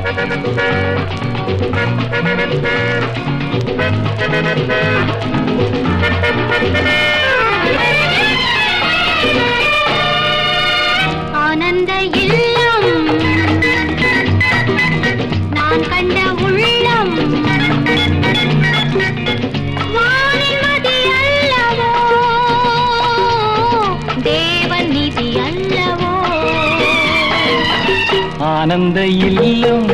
ஆனந்த இல்லம் நான் கண்ட உள்ளம் வானிமதி அல்லவோ தேவன் நிதி அல்லவோ ஆனந்த இல்லம்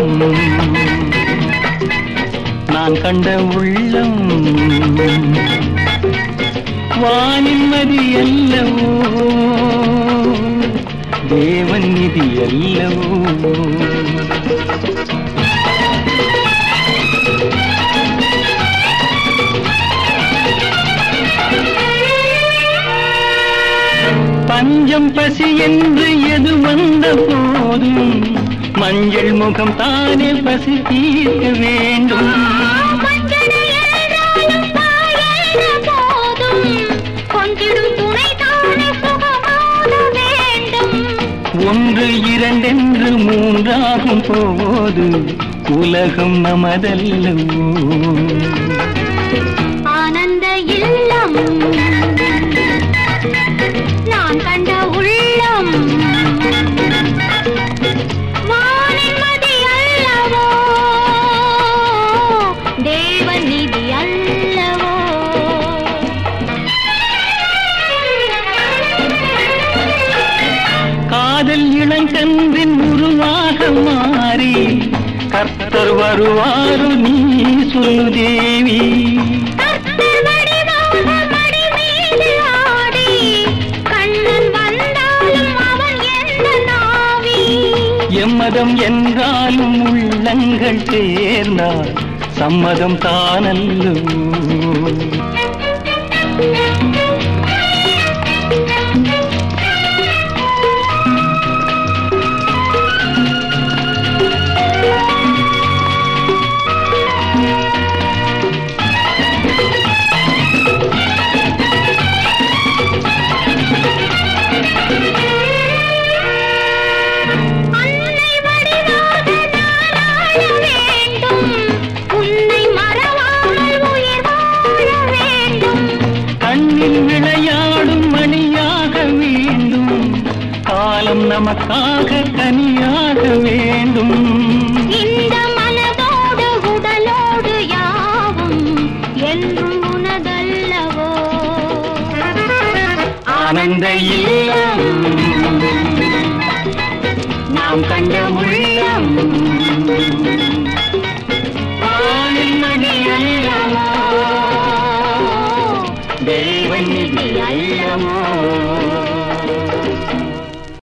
நான் கண்ட உள்ளம் வானிம்மதி அல்லவோ தேவன் நிதி அல்லவோ பஞ்சம் பசி என்று எது வந்த போதும் மஞ்சள் முகம் தானே பசி தீர்க்க வேண்டும் வஞ்சனை என்றாலும் தாயென்ற போதும் கொஞ்சிடும் துணை தானே சுகமாக வேண்டும் ஒன்று இரண்டென்று மூன்றாகும் போது உலகம் நமதல்லவோ ஆனந்த இல்லம் நான் கண்ட உள்ளம் வானிமதி அல்லவோ தேவன் நிதி அல்லவோ காதல் இளங்கன்றின் உருவாக மாறி கர்த்தர் வருவாரு நீ சொல்லு தேவி கர்த்தர் வடிவாக மடி மீது ஆடி கண்ணன் வந்தாலும் அவன் எந்த நாவி எம்மதம் என்றாலும் உள்ளங்கள் சேர்ந்தால் சம்மதம் தானல்லோ அன்னை வடிவாக நான் ஆள வேண்டும் உன்னை மறவாமல் உயிர் வாழ வேண்டும் கண்ணில் விளையாடும் மணியாக வேண்டும் காலம் நமக்காக கனியாக வேண்டும் இந்த மனதோடு உடலோடு யாவும் என்றும் உனதல்லவோ ஆனந்த இல்லம் நாம் கண்ட உள்ளம் வானில் மணி அல்லவோ தெய்வ நிதி அல்லவோ